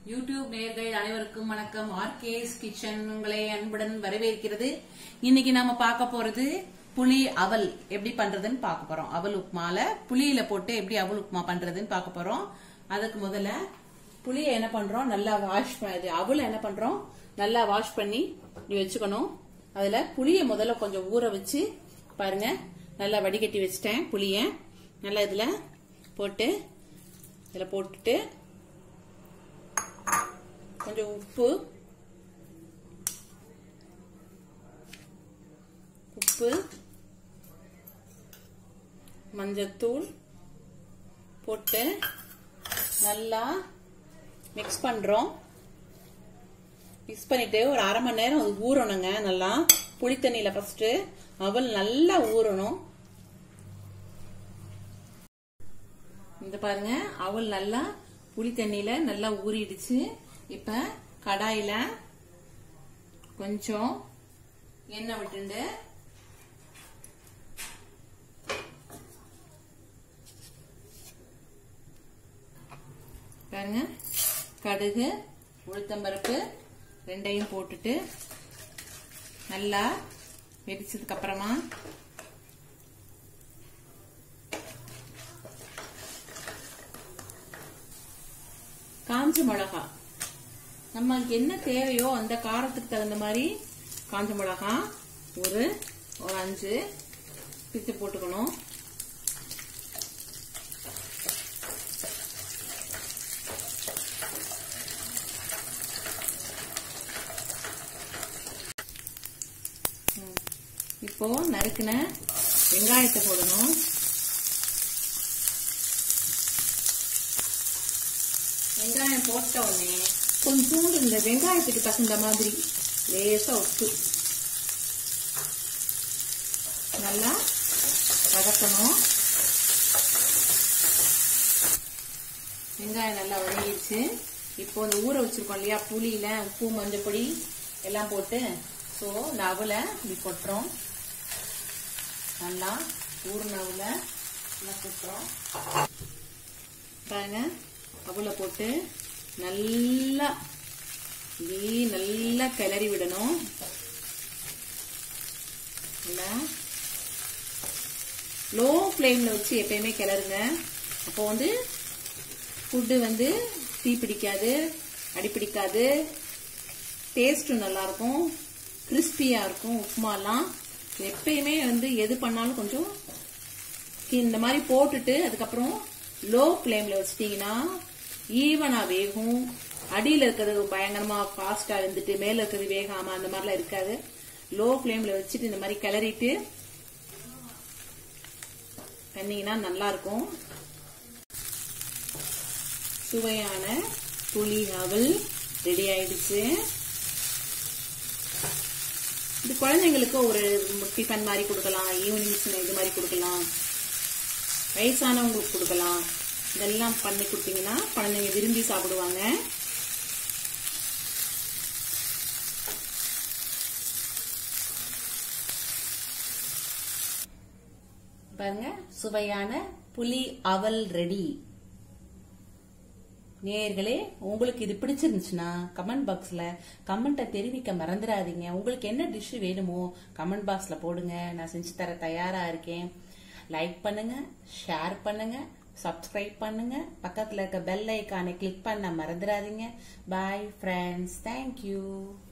YouTube நேயர்கள் அனைவருக்கும் வணக்கம் ஆர்கேஸ் கிச்சன் உங்களை அன்புடன் வரவேற்கிறது இன்னைக்கு நாம பார்க்க போறது புளி அவல் எப்படி பண்றதுன்னு பார்க்க போறோம் அவல் உப்புமால புளியில போட்டு எப்படி அவல் உப்புமா பண்றதுன்னு பார்க்க போறோம் அதுக்கு முதல்ல புளியை என்ன பண்றோம் நல்லா வாஷ் இது அவல் என்ன பண்றோம் நல்லா வாஷ் பண்ணி இப்படி வச்சுக்கணும் அதுல புளியை முதல்ல கொஞ்சம் ஊற வச்சு பாருங்க நல்லா வடிகட்டி வச்சுட்டேன் புளிய நல்லா இதுல போட்டு இதுல போட்டுட்டு கொஞ்சம் உப்பு உப்பு மஞ்சத்தூள் போட்டு நல்லா மிக்ஸ் பண்றோம் மிக்ஸ் பண்ணிட்டு ஒரு அரை மணி நேரம் அது ஊறணுங்க நல்லா புளி தண்ணியில ஃபர்ஸ்ட் அவல் நல்லா ஊறணும் இந்த பாருங்க அவல் நல்லா புளி தண்ணியில நல்லா ஊறிடுச்சு இப்ப கடாயில கொஞ்சம் எண்ணெய் விட்டுண்டு பாருங்க கடுகு உளுத்தம்பருப்பு ரெண்டையும் போட்டுட்டு நல்லா வெடிச்சதுக்கு அப்புறமா காஞ்ச மிளகா நம்மளுக்கு என்ன தேவையோ அந்த காரத்துக்கு தகுந்த மாதிரி காஞ்ச மிளகா ஒரு ஒரு அஞ்சு பித்து போட்டுக்கணும் இப்போ நறுக்கின வெங்காயத்தை போடணும் வெங்காயம் போட்ட உடனே கொஞ்சோண்டு இந்த வெங்காயத்துக்கு தகுந்த மாதிரி லேசா உப்பு நல்லா வதக்கணும் வெங்காயம் நல்லா வதங்கிடுச்சு இப்போ இந்த ஊற வச்சிருக்கோம் இல்லையா புளியில உப்பு மஞ்சள் பொடி எல்லாம் போட்டு ஸோ இந்த அவலை இப்படி கொட்டுறோம் நல்லா ஊறின அவலை நல்லா கொட்டுறோம் பாருங்க அவலை போட்டு நல்லா இப்படி நல்லா கிளறி விடணும் லோ ஃப்ளேம்ல வச்சு எப்பயுமே கிளறுங்க அப்போ வந்து ஃபுட்டு வந்து தீ பிடிக்காது அடி பிடிக்காது டேஸ்ட்டும் நல்லா இருக்கும் கிறிஸ்பியா இருக்கும் உப்புமாலாம் எப்பயுமே வந்து எது பண்ணாலும் கொஞ்சம் இந்த மாதிரி போட்டுட்டு அதுக்கப்புறம் லோ ஃப்ளேம்ல வச்சிட்டீங்கன்னா ஈவனா வேகும் அடியில இருக்கிறது பயங்கரமா ஃபாஸ்டா இருந்துட்டு மேல இருக்கிறது வேகாம அந்த மாதிரிலாம் இருக்காது லோ ஃப்ளேம்ல வச்சுட்டு இந்த மாதிரி கிளறிட்டு பண்ணீங்கன்னா நல்லா இருக்கும் சுவையான புளி அவல் ரெடி ஆயிடுச்சு இது குழந்தைங்களுக்கு ஒரு டிஃபன் மாதிரி கொடுக்கலாம் ஈவினிங் இது மாதிரி கொடுக்கலாம் வயசானவங்களுக்கு கொடுக்கலாம் இதெல்லாம் பண்ணி கொடுத்தீங்கன்னா குழந்தைங்க விரும்பி சாப்பிடுவாங்க பாருங்க சுவையான புலி அவல் ரெடி நேயர்களே உங்களுக்கு இது பிடிச்சிருந்துச்சுன்னா கமெண்ட் பாக்ஸ்ல கமெண்ட்டை தெரிவிக்க மறந்துடாதீங்க உங்களுக்கு என்ன டிஷ் வேணுமோ கமெண்ட் பாக்ஸ்ல போடுங்க நான் செஞ்சு தர தயாரா இருக்கேன் லைக் பண்ணுங்க ஷேர் பண்ணுங்க சப்ஸ்கிரைப் பண்ணுங்க பக்கத்துல இருக்க பெல் ஐக்கானை கிளிக் பண்ண மறந்துடாதீங்க பாய் ஃப்ரெண்ட்ஸ் தேங்க்யூ